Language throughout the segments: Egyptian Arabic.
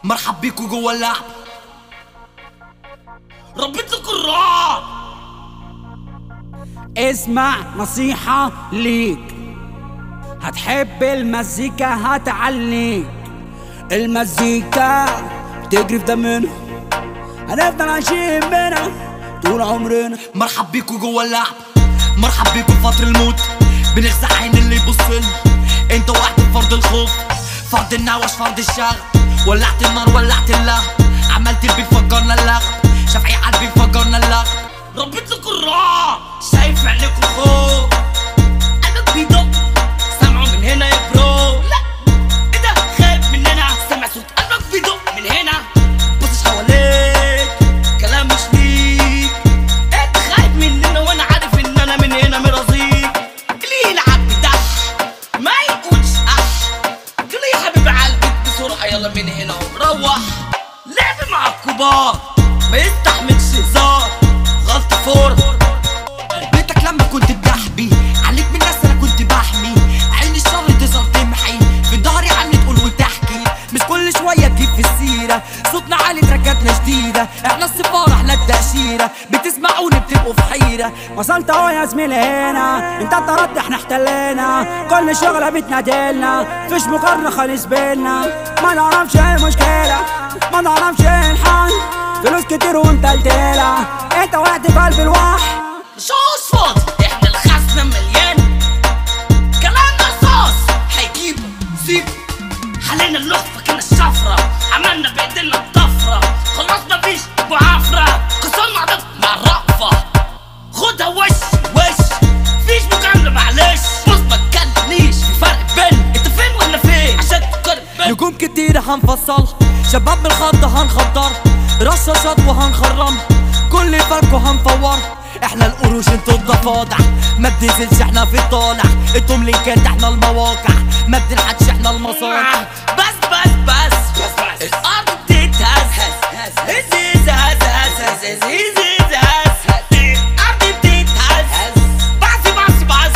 مرحب بيكوا جوا اللعب ربيت لكم الرعب اسمع نصيحة ليك هتحب المزيكا هتعليك المزيكا بتجري في دمنا هنفضل عايشين بينا طول عمرنا مرحب بيكوا جوا اللعب مرحب بيكوا في فتر الموت بنغزى عين اللي يبصلنا انت واحد فرد الخوف فرد النوش فرد الشغب ولعت النار ولعت اللهب عملت البيت فجرنا اللغب شافعي قلبي فجرنا اللغب ربيت لكم الرعب شايف عينيكوا خوف قلبك بيدق سامعه من هنا يا برو لا ايه ده خايف مننا سامع صوت قلبك بيدق من هنا بصش حواليك كلام مش ليك انت خايف مننا وانا عارف ان انا من هنا مرضيك اللي يلعب بدح ما يقولش اح قول يا حبيبي على البيت بسرعه يلا من هنا وروح لعب مع الكبار ما يستحملش هزار غلط فور بيتك لما كنت بتحبي عليك من الناس انا كنت بحمي عين الشر تظهر تمحي في ظهري عني تقول وتحكي مش كل شوية تجيب في السيرة صوتنا عالي تركاتنا شديدة احنا السفارة احنا التأشيرة بتسمعوني بتبقوا في حيرة وصلت اهو يا زميلي هنا انت طردت احنا احتلينا كل شغلة بتنادلنا فيش مقارنة خالص بينا ما نعرفش ايه المشكلة ما نعرفش ايه الحل فلوس كتير ومتلتلة انت وقعت في قلب الوحش شوش فاضي احنا الخزنة مليان كلام رصاص هيجيبوا سيبوا حلينا اللحفة كان الشفرة عملنا بايدينا الطفرة خلاص مفيش معافرة كسرنا عدد مع الرأفة خدها وش وش فيش مجاملة معلش بص ما تكلمنيش في فرق بين انت فين وانا فين عشان تقارن بين نجوم كتير هنفصلها شباب من الخط هنخضر رشاشات وهنخرمها كل فرق هنفورها احنا القروش انتوا الضفادع ما بننزلش احنا في الطالع انتم لينكات احنا المواقع ما بنلحقش احنا المصانع بس بس بس بس بس الارض بتتهز هز هز هز هز هز هز هز هز هز هز الارض بتتهز بس بس بس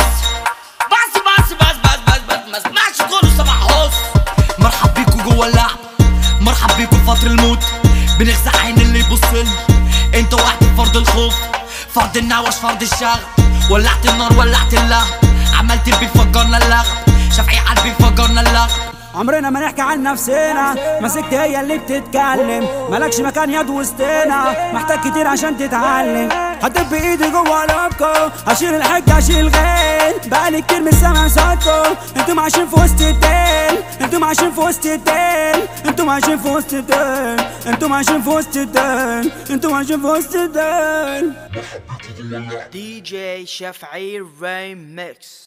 بس بس بس بس بس بس ما اسمعش كله سمع هوس مرحب بيكوا جوا اللعب مرحب بيكوا في فتر الموت بنغزى عين اللي يبصلنا انت واحد فرد الخوف فرد النوش فرد الشغب ولعت النار ولعت اللهب عملت البيت فجرنا اللغب شافعي قلبي فجرنا اللغب عمرنا ما نحكي عن نفسنا مسكت هي اللي بتتكلم مالكش مكان يد وسطنا محتاج كتير عشان تتعلم هدب بايدي جوه لابكو هشيل الحج هشيل غير بقالي كتير من السما صوتكو انتم عايشين في وسط الدين انتم عايشين في وسط الدين انتم عايشين في وسط الدين انتم عايشين في وسط الدين انتم عايشين في وسط الدين DJ Chef Remix